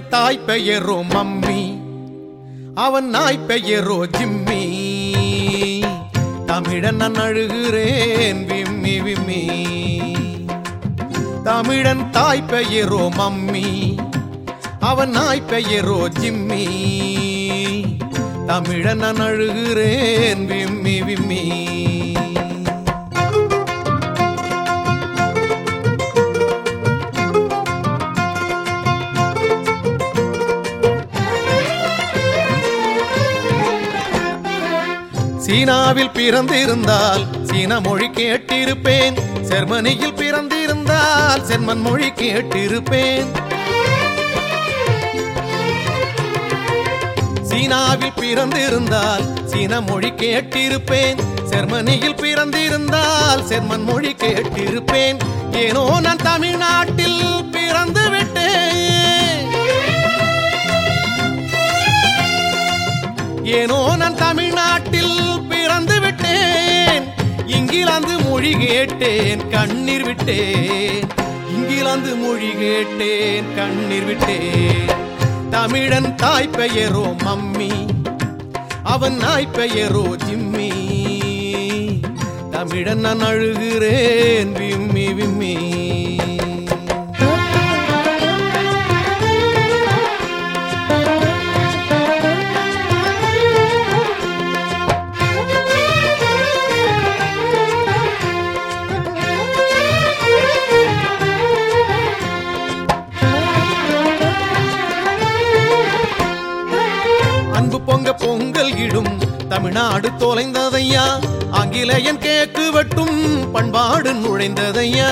தாய் பெயரோ மம்மி அவன் நாய் பெயரோ ஜிம்மி தமிழன் நான் அழுகிறேன் விம்மி விம்மி தமிழன் தாய் பெயரோ மம்மி அவன் நாய் பெயரோ ஜிம்மி தமிழன் நான் அழுகிறேன் விம்மி விம்மி சீனாவில் பிறந்திருந்தால் சீன மொழி கேட்டிருப்பேன் ஜெர்மனியில் பிறந்திருந்தால் ஜெர்மன் மொழி கேட்டிருப்பேன் சீனாவில் பிறந்திருந்தால் சீன மொழி கேட்டிருப்பேன் ஜெர்மனியில் பிறந்திருந்தால் ஜெர்மன் மொழி கேட்டிருப்பேன் ஏனோ நான் தமிழ்நாட்டில் பிறந்து விட்டேன் ஏனோ நான் தமிழ்நாட்டில் பிறந்து விட்டேன் இங்கிலாந்து மொழி கேட்டேன் கண்ணீர் விட்டேன் இங்கிலாந்து மொழி கேட்டேன் கண்ணீர் விட்டேன் தமிழன் தாய் பெயரோ மம்மி அவன் நாய் பெயரோ ஜிம்மி தமிழன் நான் அழுகிறேன் விம்மி விம்மி அன்பு பொங்க பொங்கல் இடும் தமிழ்நாடு தொலைந்ததையா ஆங்கிலேயன் கேக்கு வெட்டும் பண்பாடு நுழைந்ததையா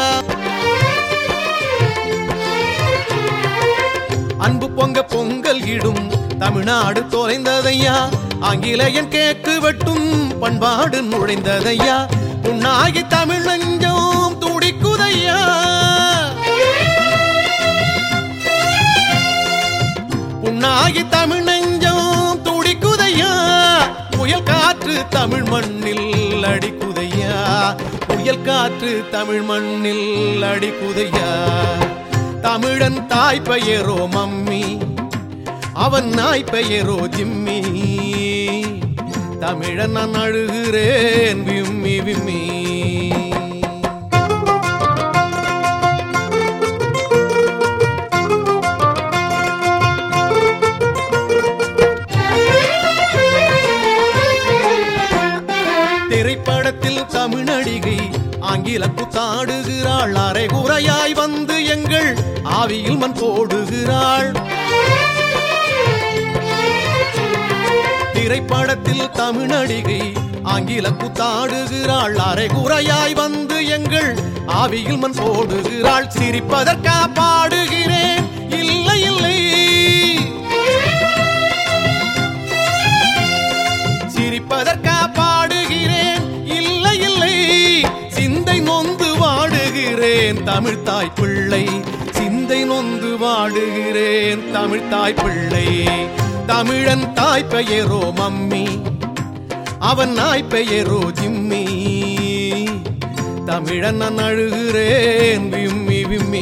அன்பு பொங்க பொங்கல் இடும் தமிழ்நாடு தொலைந்ததையா ஆங்கிலேயன் கேக்கு வெட்டும் பண்பாடு நுழைந்ததையா உன்னாகி தமிழ் நெஞ்சம் துடிக்குதையா உன்னாகி தமிழ் நெஞ்சம் துடிக்குதையா புயல் காற்று தமிழ் மண்ணில் அடிக்குதையா புயல் காற்று தமிழ் மண்ணில் அடிக்குதையா தமிழன் தாய் பெயரோ மம்மி அவன் நாய் பெயரோ ஜிம்மி தமிழன் நான் அழுகிறேன் விம்மி விம்மி திரைப்படத்தில் தமிழ் நடிகை ஆங்கில குத்தாடுகிறாள் அரைகுறையாய் வந்து எங்கள் ஆவியில் மண் போடுகிறாள் திரைப்படத்தில் தமிழ் நடிகை ஆங்கில குத்தாடுகிறாள் அரைகுறையாய் வந்து எங்கள் ஆவியில் மண் போடுகிறாள் சிரிப்பதற்கா பாடுகிறேன் இல்லை இல்லை சிரிப்பதற்கா பாடுகிறேன் இல்லை இல்லை சிந்தை நொந்து வாடுகிறேன் தமிழ் தாய் பிள்ளை சிந்தை நொந்து வாடுகிறேன் தமிழ் தாய் பிள்ளை தமிழன் தாய் பெயரோ மம்மி அவன் நாய் பெயரோ ஜிம்மி தமிழன் நான் அழுகிறேன் விம்மி விம்மி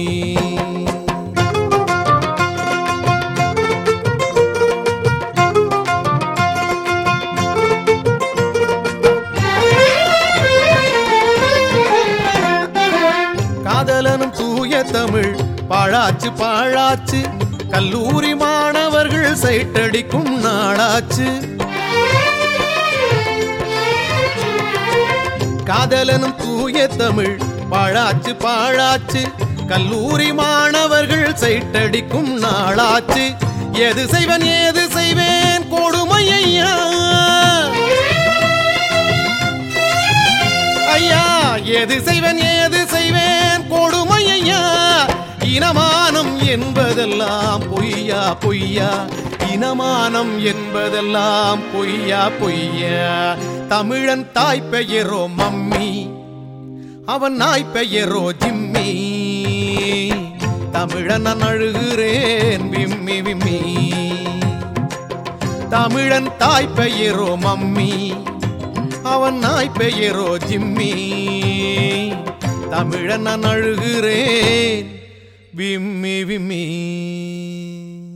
காதலனும் தூய தமிழ் பாழாச்சு பாழாச்சு கல்லூரி மாணவர்கள் சைட்டடிக்கும் நாளாச்சு காதலனும் தூய தமிழ் பாழாச்சு பாழாச்சு கல்லூரி மாணவர்கள் சைட்டடிக்கும் நாளாச்சு எது செய்வன் ஏது செய்வேன் கொடுமை ஐயா ஐயா எது செய்வன் ஏது செய்வேன் கொடுமை ஐயா இனமானம் என்பதெல்லாம் பொய்யா பொய்யா இனமானம் என்பதெல்லாம் பொய்யா பொய்யா தமிழன் தாய் பெயரோ மம்மி அவன் நாய் பெயரோ ஜிம்மி தமிழன் நான் அழுகிறேன் விம்மி விம்மி தமிழன் தாய் பெயரோ மம்மி அவன் நாய் பெயரோ ஜிம்மி தமிழன் நான் அழுகிறேன் விம்மி விம்மி